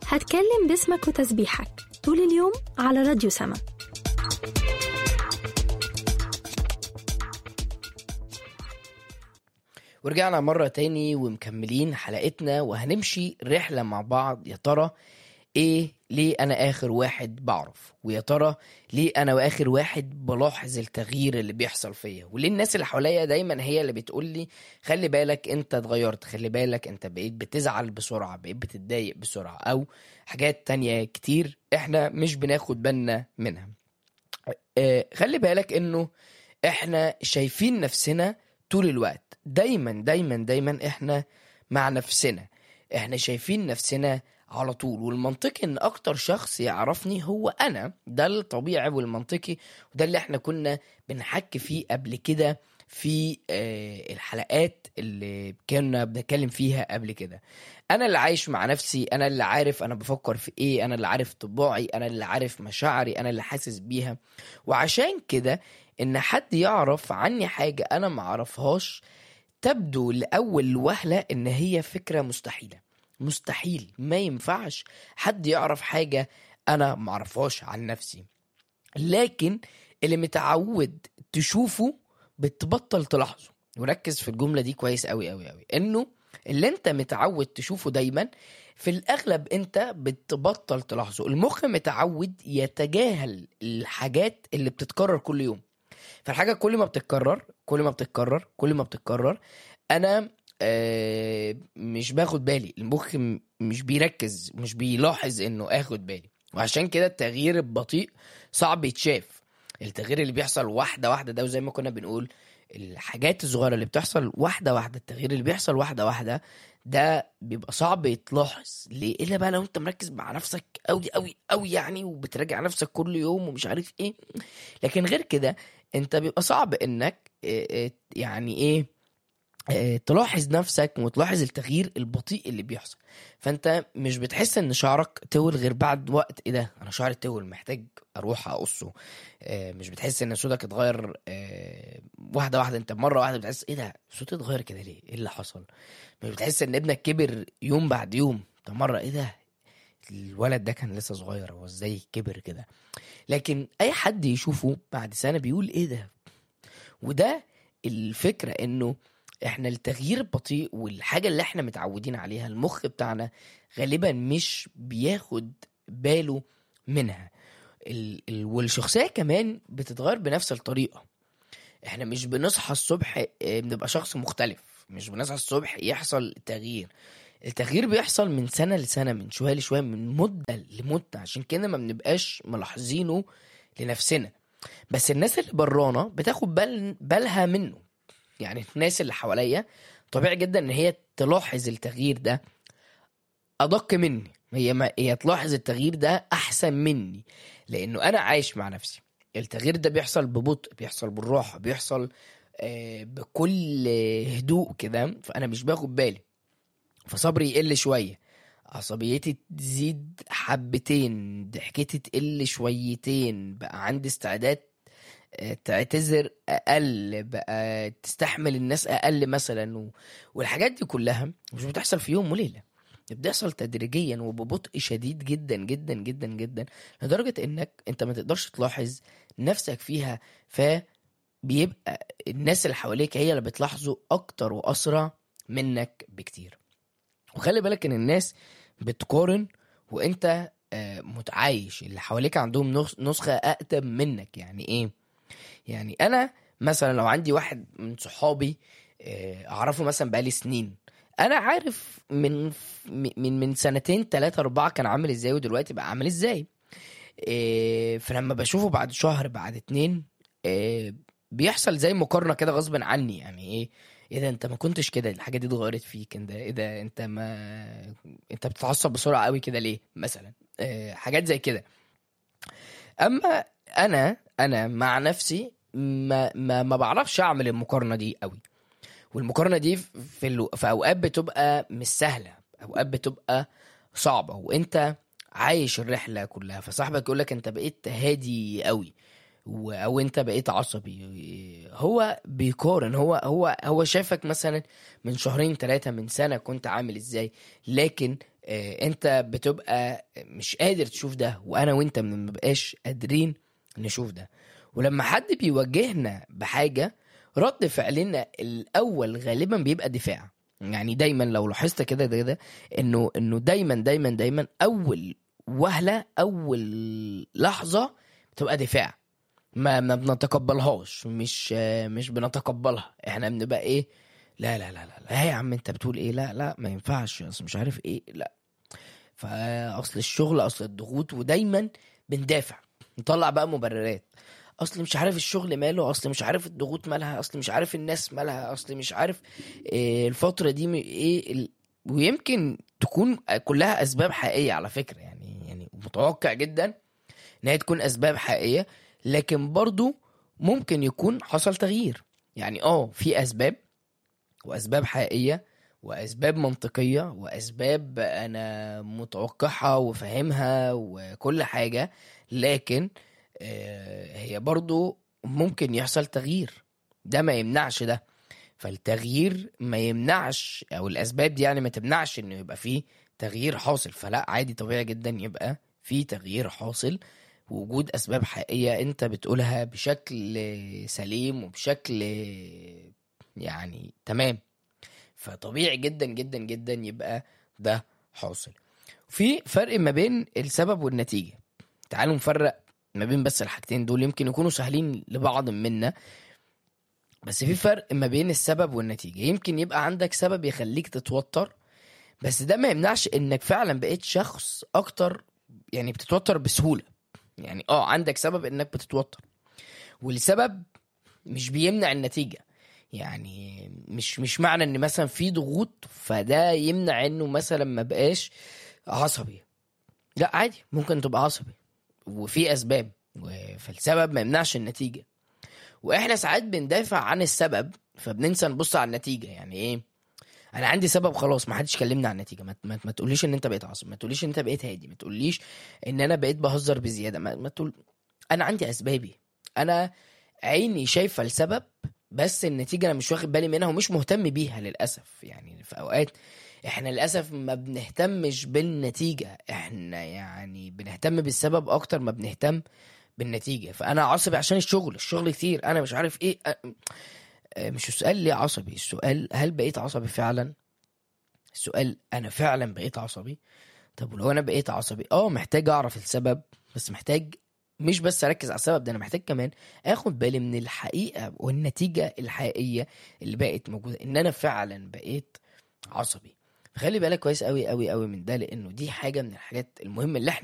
هتكلم باسمك وتسبيحك طول اليوم على راديو سما ورجعنا مرة تاني ومكملين حلقتنا وهنمشي رحلة مع بعض يا ترى ايه ليه انا اخر واحد بعرف ويا ترى ليه انا واخر واحد بلاحظ التغيير اللي بيحصل فيا وليه الناس اللي حواليا دايما هي اللي بتقول لي خلي بالك انت اتغيرت خلي بالك انت بقيت بتزعل بسرعة بقيت بتتضايق بسرعة او حاجات تانية كتير احنا مش بناخد بالنا منها آه، خلي بالك انه احنا شايفين نفسنا طول الوقت دايما دايما دايما احنا مع نفسنا احنا شايفين نفسنا على طول والمنطقي ان اكتر شخص يعرفني هو انا ده الطبيعي والمنطقي وده اللي احنا كنا بنحكي فيه قبل كده في آه، الحلقات اللي كنا بنتكلم فيها قبل كده انا اللي عايش مع نفسي انا اللي عارف انا بفكر في ايه انا اللي عارف طباعي انا اللي عارف مشاعري انا اللي حاسس بيها وعشان كده ان حد يعرف عني حاجة انا معرفهاش تبدو لأول وهلة ان هي فكرة مستحيلة مستحيل ما ينفعش حد يعرف حاجة انا معرفهاش عن نفسي لكن اللي متعود تشوفه بتبطل تلاحظه وركز في الجملة دي كويس قوي قوي قوي انه اللي انت متعود تشوفه دايما في الاغلب انت بتبطل تلاحظه المخ متعود يتجاهل الحاجات اللي بتتكرر كل يوم فالحاجة كل ما بتتكرر كل ما بتتكرر كل ما بتتكرر انا آه مش باخد بالي المخ م- مش بيركز مش بيلاحظ انه اخد بالي وعشان كده التغيير البطيء صعب يتشاف التغيير اللي بيحصل واحدة واحدة ده وزي ما كنا بنقول الحاجات الصغيرة اللي بتحصل واحدة واحدة التغيير اللي بيحصل واحدة واحدة ده بيبقى صعب يتلاحظ ليه الا بقى لو انت مركز مع نفسك قوي قوي قوي يعني وبتراجع نفسك كل يوم ومش عارف ايه لكن غير كده انت بيبقى صعب انك اه، اه، يعني ايه اه، تلاحظ نفسك وتلاحظ التغيير البطيء اللي بيحصل فانت مش بتحس ان شعرك طول غير بعد وقت ايه ده انا شعري طول محتاج اروح اقصه اه، مش بتحس ان صوتك اتغير اه، واحده واحده انت مره واحده بتحس ايه ده صوتي اتغير كده ليه ايه اللي حصل مش بتحس ان ابنك كبر يوم بعد يوم طب مره ايه ده الولد ده كان لسه صغير هو ازاي كبر كده لكن اي حد يشوفه بعد سنه بيقول ايه ده وده الفكره انه احنا التغيير البطيء والحاجه اللي احنا متعودين عليها المخ بتاعنا غالبا مش بياخد باله منها ال... ال... والشخصيه كمان بتتغير بنفس الطريقه احنا مش بنصحى الصبح اه، بنبقى شخص مختلف مش بنصحى الصبح يحصل تغيير التغيير بيحصل من سنه لسنه من شويه لشويه من مده لمده عشان كده ما بنبقاش ملاحظينه لنفسنا بس الناس اللي برانا بتاخد بال بالها منه يعني الناس اللي حواليا طبيعي جدا ان هي تلاحظ التغيير ده ادق مني هي ما هي تلاحظ التغيير ده احسن مني لانه انا عايش مع نفسي التغيير ده بيحصل ببطء بيحصل بالراحه بيحصل آه، بكل هدوء كده فانا مش باخد بالي فصبري يقل شويه عصبيتي تزيد حبتين ضحكتي تقل شويتين بقى عندي استعداد آه، تعتذر اقل بقى تستحمل الناس اقل مثلا و... والحاجات دي كلها مش بتحصل في يوم وليله دي بتحصل تدريجيا وببطء شديد جدا جدا جدا جدا لدرجه انك انت ما تقدرش تلاحظ نفسك فيها فبيبقى الناس اللي حواليك هي اللي بتلاحظه اكتر واسرع منك بكتير وخلي بالك ان الناس بتقارن وانت آه، متعايش اللي حواليك عندهم نسخ- نسخة أقدم منك يعني إيه؟ يعني أنا مثلا لو عندي واحد من صحابي آه، أعرفه مثلا بقالي سنين أنا عارف من من من سنتين تلاتة أربعة كان عامل إزاي ودلوقتي بقى عامل إزاي آه، فلما بشوفه بعد شهر بعد اتنين آه، بيحصل زي مقارنة كده غصب عني يعني إيه ايه ده انت ما كنتش كده الحاجه دي اتغيرت فيك انت ايه ده انت ما انت بتتعصب بسرعه قوي كده ليه مثلا آه، حاجات زي كده اما انا انا مع نفسي ما ما, ما بعرفش اعمل المقارنه دي قوي والمقارنه دي في الو... في اوقات بتبقى مش سهله اوقات بتبقى صعبه وانت عايش الرحله كلها فصاحبك يقول لك انت بقيت هادي قوي و- او انت بقيت عصبي هو بيقارن هو هو هو شافك مثلا من شهرين ثلاثه من سنه كنت عامل ازاي لكن آه، انت بتبقى مش قادر تشوف ده وانا وانت ما بنبقاش قادرين نشوف ده ولما حد بيواجهنا بحاجه رد فعلنا الاول غالبا بيبقى دفاع يعني دايما لو لاحظت كده ده ده انه انه دايما دايما دايما اول وهله اول لحظه بتبقى دفاع ما ما بنتقبلهاش مش آه، مش بنتقبلها احنا بنبقى ايه لا لا لا لا لا يا عم انت بتقول ايه لا لا ما ينفعش اصل مش عارف ايه لا فاصل الشغل اصل الضغوط ودايما بندافع نطلع بقى مبررات اصل مش عارف الشغل ماله اصل مش عارف الضغوط مالها اصل مش عارف الناس مالها اصل مش عارف إيه الفتره دي م- ايه ال... ويمكن تكون كلها اسباب حقيقيه على فكره يعني يعني متوقع جدا ان هي تكون اسباب حقيقيه لكن برضو ممكن يكون حصل تغيير يعني اه في اسباب واسباب حقيقيه واسباب منطقيه واسباب انا متوقعها وفاهمها وكل حاجه لكن آه، هي برضو ممكن يحصل تغيير ده ما يمنعش ده فالتغيير ما يمنعش او الاسباب دي يعني ما تمنعش انه يبقى فيه تغيير حاصل فلا عادي طبيعي جدا يبقى في تغيير حاصل وجود اسباب حقيقيه انت بتقولها بشكل سليم وبشكل يعني تمام فطبيعي جدا جدا جدا يبقى ده حاصل في فرق ما بين السبب والنتيجه تعالوا نفرق ما بين بس الحاجتين دول يمكن يكونوا سهلين لبعض منا بس في فرق ما بين السبب والنتيجه يمكن يبقى عندك سبب يخليك تتوتر بس ده ما يمنعش انك فعلا بقيت شخص اكتر يعني بتتوتر بسهوله يعني اه عندك سبب انك بتتوتر والسبب مش بيمنع النتيجه يعني مش مش معنى ان مثلا في ضغوط فده يمنع انه مثلا ما بقاش عصبي لا عادي ممكن تبقى عصبي وفي اسباب و- فالسبب ما يمنعش النتيجه واحنا ساعات بندافع عن السبب فبننسى نبص على النتيجه يعني ايه انا عندي سبب خلاص ما حدش كلمني عن النتيجه ما, ما, ما تقوليش ان انت بقيت عصبي ما تقوليش ان انت بقيت هادي ما تقوليش ان انا بقيت بهزر بزياده ما, ما تقول انا عندي اسبابي انا عيني شايفه السبب بس النتيجه انا مش واخد بالي منها ومش مهتم بيها للاسف يعني في اوقات احنا للاسف ما بنهتمش بالنتيجه احنا يعني بنهتم بالسبب اكتر ما بنهتم بالنتيجه فانا عصبي عشان الشغل الشغل كتير انا مش عارف ايه أ- أ- مش السؤال ليه عصبي السؤال هل بقيت عصبي فعلا السؤال انا فعلا بقيت عصبي طب ولو انا بقيت عصبي اه محتاج اعرف السبب بس محتاج مش بس اركز على السبب ده انا محتاج كمان اخد بالي من الحقيقه والنتيجه الحقيقيه اللي بقت موجوده ان انا فعلا بقيت عصبي خلي بالك كويس قوي قوي قوي من ده لانه دي حاجه من الحاجات المهمه اللي احنا